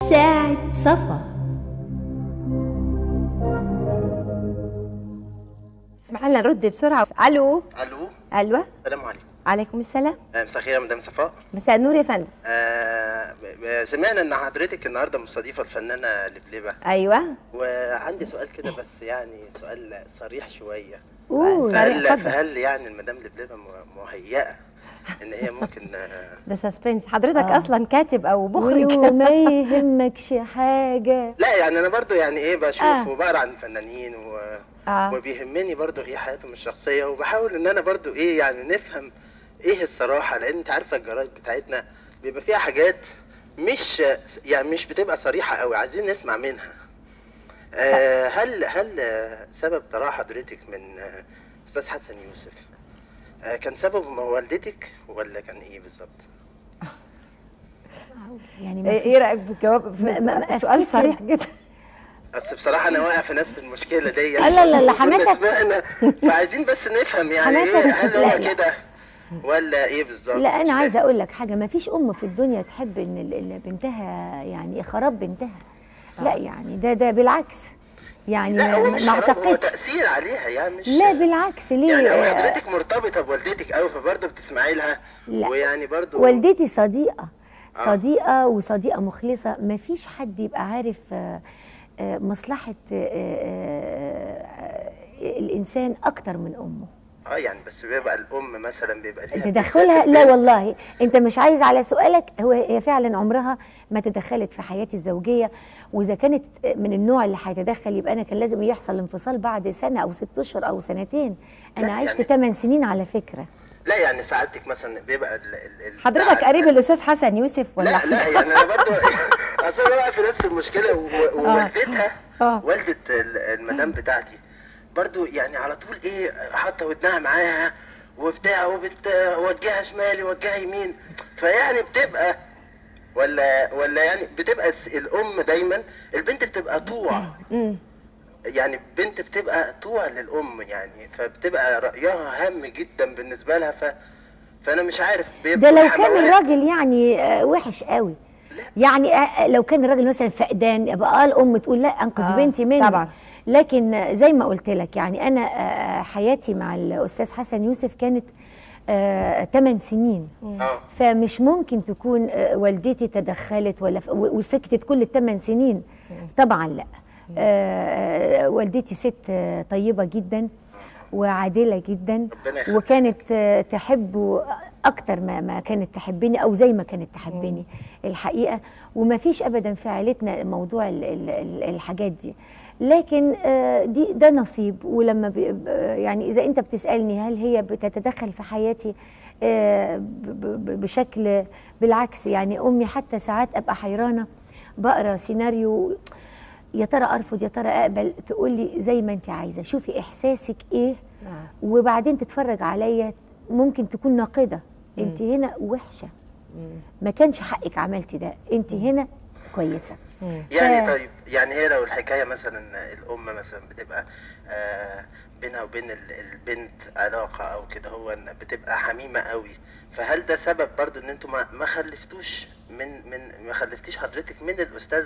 ساعة صفا اسمح لنا نرد بسرعة الو الو ايوه السلام عليكم عليكم السلام آه، مساء الخير يا مدام صفاء مساء النور يا فندم آه ب- ب- سمعنا ان حضرتك النهارده مستضيفه الفنانه لبلبه ايوه وعندي سؤال كده بس يعني سؤال صريح شويه قول. صريح، فهل اتفضل. فهل يعني المدام لبلبه م- مهيئه ان هي ممكن آه، ده سسبنس حضرتك آه. اصلا كاتب او مخرج وما يهمكش حاجة لا يعني انا برضو يعني ايه بشوف آه. وبقرا عن الفنانين و... اه وبيهمني برضو ايه حياتهم الشخصيه وبحاول ان انا برضو ايه يعني نفهم ايه الصراحه لان انت عارفه الجرايد بتاعتنا بيبقى فيها حاجات مش يعني مش بتبقى صريحه قوي عايزين نسمع منها آه هل هل آه، سبب طلاق حضرتك من آه، استاذ حسن يوسف آه كان سببه ما والدتك ولا كان ايه بالظبط يعني ما ايه فيش إيه رايك في الجواب في ما- ما- السؤال- سؤال أفتكر. صريح جدا اصل بصراحه انا واقع في نفس المشكله دي لا، لا، لا، وكنا حماتك- سمعنا فعايزين بس نفهم يعني حماتك- ايه هل لا، هو لا. كده ولا ايه بالظبط لا مش انا عايزه فاهم. اقول لك حاجه ما فيش ام في الدنيا تحب ان ال- ال- بنتها يعني خراب بنتها لا يعني ده ده بالعكس يعني لا هو ما مش ما خراب، هو اعتقدش تأثير عليها يعني مش لا بالعكس ليه يعني هو آه، حضرتك مرتبطة بوالدتك قوي فبرضه بتسمعي لها لا. ويعني برضه والدتي صديقه آه. صديقه وصديقه مخلصه ما فيش حد يبقى عارف آه، آه، مصلحه آه، آه، آه، الانسان اكتر من امه اه يعني بس بيبقى الأم مثلا بيبقى ليها تدخلها بالذات لا البنت. والله انت مش عايز على سؤالك هو هي فعلا عمرها ما تدخلت في حياتي الزوجيه واذا كانت من النوع اللي هيتدخل يبقى انا كان لازم يحصل انفصال بعد سنه او ست اشهر او سنتين انا لا، عشت يعني- 8 سنين على فكره لا يعني سعادتك مثلا بيبقى ال ال ال حضرتك قريب الاستاذ حسن يوسف ولا لا لا يعني انا برضه اصل انا واقع في نفس المشكله و- ووالدتها آه. والده ال- المدام بتاعتي برضه يعني على طول ايه حاطه ودنها معاها وبتاع وبتوجهها شمال يوجهها يمين فيعني بتبقى ولا ولا يعني بتبقى الس- الام دايما البنت بتبقى طوع مم. يعني بنت بتبقى طوع للام يعني فبتبقى رايها هام جدا بالنسبه لها ف فانا مش عارف ده بيبقى لو كان حموات. الراجل يعني آه، وحش قوي يعني آه، لو كان الراجل مثلا فقدان يبقى اه الام تقول لا انقذ آه، بنتي منه طبعا. لكن آه، زي ما قلت لك يعني انا آه، حياتي مع الاستاذ حسن يوسف كانت 8 سنين اه فمش ممكن تكون آه، والدتي تدخلت ولا ف- و- وسكتت كل الثمان سنين طبعا لا آه، آه، والدتي ست آه، طيبة جدا وعادلة جدا ربنا يخليك. وكانت آه، تحبه أكتر ما ما كانت تحبني أو زي ما كانت تحبني الحقيقة وما فيش أبدا في عائلتنا موضوع ال- ال- ال- الحاجات دي لكن آه، دي ده نصيب ولما بي- ب- يعني إذا أنت بتسألني هل هي بتتدخل في حياتي آه، ب- ب- بشكل بالعكس يعني أمي حتى ساعات أبقى حيرانة بقرا سيناريو يا ترى ارفض يا ترى اقبل تقول لي زي ما انت عايزه شوفي احساسك ايه وبعدين تتفرج عليا ممكن تكون ناقده انت هنا وحشه ما كانش حقك عملتي ده انت هنا كويسه يعني ف- طيب يعني هي لو الحكايه مثلا الام مثلا بتبقى آه بينها وبين ال- البنت علاقه او كده هو إن بتبقى حميمه قوي فهل ده سبب برضو ان انتوا ما ما خلفتوش من من ما خلفتيش حضرتك من الاستاذ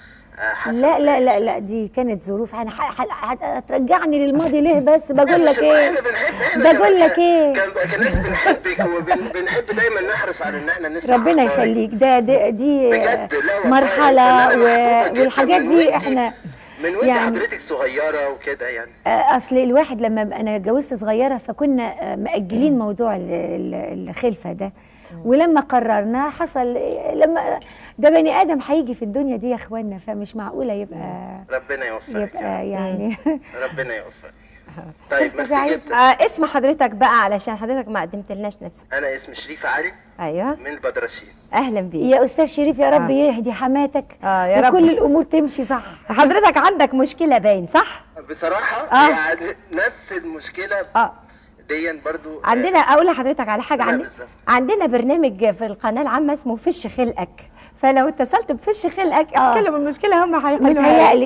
آه حسن لا لا لا لا دي كانت ظروف انا ح- ح- هترجعني للماضي ليه بس بقول لك ايه ايه بقول لك ايه كان كناس بنحبك وبنحب دايما نحرص على ان احنا نسمع ربنا أخبارك. يخليك ده دي, دي بجد لا والله مرحله الفنانة محبوبة و- جداً والحاجات من دي وانتي- احنا من وانت يعني- حضرتك صغيره وكده يعني آه، اصل الواحد لما ب- انا اتجوزت صغيره فكنا آه، مأجلين موضوع ال- ال- الخلفه ده ولما قررنا حصل آه، لما ده بني ادم هيجي في الدنيا دي يا اخوانا فمش معقوله يبقى ربنا يوفقك يبقى يعني ربنا يوفقك طيب أستاذ ميرسي سعيد. جدا آه اسم حضرتك بقى علشان حضرتك ما قدمتلناش نفسك انا اسمي شريف علي ايوه من البدرشين اهلا بيك يا استاذ شريف يا رب آه. يهدي حماتك آه، يا رب. وكل الامور تمشي صح حضرتك عندك مشكله باين صح بصراحه آه. يعني نفس المشكله اه دي برضو آه، عندنا اقول لحضرتك على حاجه لا، عندنا بالظبط. عندنا برنامج في القناه العامه اسمه فش خلقك فلو اتصلت بفش خلقك آه. احكي لهم المشكله هم هيحلوها متهيألي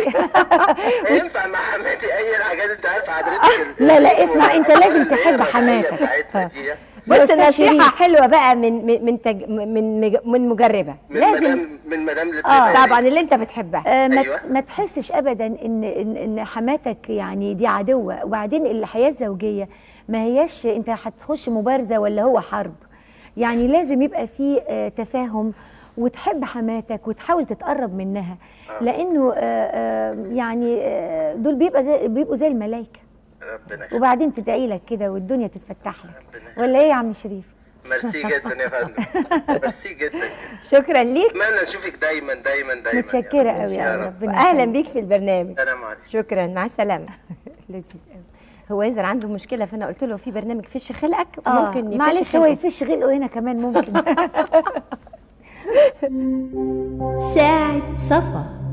ينفع مع حماتي اي الحاجات انت عارفه حضرتك ال- لا، لا، اسمع، أنت لازم اللي هي تحب الرجعية حماتك. بتاعتنا دي. بص أستاذ نصيحه شريف. حلوه بقى من من من تج... من مج- من مجربه من لازم مدام من مدام اللي آه، بتبقى طبعا اللي انت بتحبها آه، ما أيوة. ما تحسش ابدا ان ان ان حماتك يعني دي عدوه وبعدين الحياه الزوجيه ما هياش انت هتخش مبارزه ولا هو حرب يعني لازم يبقى في آه، تفاهم وتحب حماتك وتحاول تتقرب منها لانه آه، آه، يعني آه، دول بيبقى زي بيبقوا زي الملائكه ربنا يخليك. وبعدين تدعي لك كده والدنيا تتفتح لك ولا ايه يا عم شريف ميرسي جدا يا فندم ميرسي جدا شكرا ليك اتمنى اشوفك دايما دايما دايما متشكره يا رب. قوي يا قوي رب. ربنا واهلا يخليك. بيك في البرنامج السلام عليكم شكرا مع السلامه لذيذ قوي هو يزر عنده مشكله فانا قلت له في برنامج فش خلقك آه ممكن يفش معلش هو خلقه. يفش غلقه هنا كمان ممكن ساعة صفا